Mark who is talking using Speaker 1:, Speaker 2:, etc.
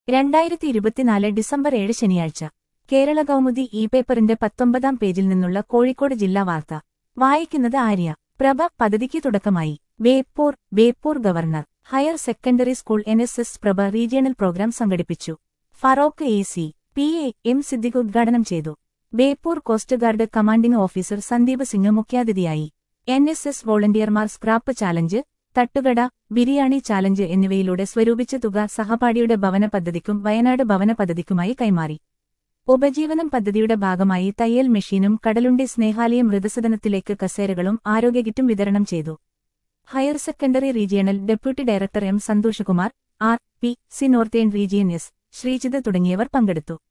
Speaker 1: രണ്ടായിരത്തി ഇരുപത്തിനാല് ഡിസംബർ ഏഴ് ശനിയാഴ്ച കേരള കൗമുദി ഇ പേപ്പറിന്റെ പത്തൊമ്പതാം പേജിൽ നിന്നുള്ള കോഴിക്കോട് ജില്ലാ വാർത്ത വായിക്കുന്നത് ആര്യ പ്രഭ പദ്ധതിക്ക് തുടക്കമായി Beypore Beypore governor higher secondary school N S S Prabha regional programme സംഘടിപ്പിച്ചു Feroke A C P A M Siddique ഉദ്ഘാടനം ചെയ്തു Beypore coast guard commanding officer Sandeep Singh മുഖ്യാതിഥിയായി എൻ എസ് എസ് വോളണ്ടിയർമാർ സ്ക്രാപ്പ് ചാലഞ്ച് തട്ടുകട ബിരിയാണി ചാലഞ്ച് എന്നിവയിലൂടെ സ്വരൂപിച്ച തുക സഹപാഠിയുടെ ഭവന പദ്ധതിക്കും വയനാട് ഭവന പദ്ധതിക്കുമായി കൈമാറി ഉപജീവനം പദ്ധതിയുടെ ഭാഗമായി തയ്യൽ മെഷീനും കടലുണ്ടി സ്നേഹാലയം മൃതസദനത്തിലേക്ക് കസേരകളും ആരോഗ്യകിറ്റും വിതരണം ചെയ്തു higher secondary regional deputy director M Santhoshkumar R P C northern region S Sreejith തുടങ്ങിയവർ പങ്കെടുത്തു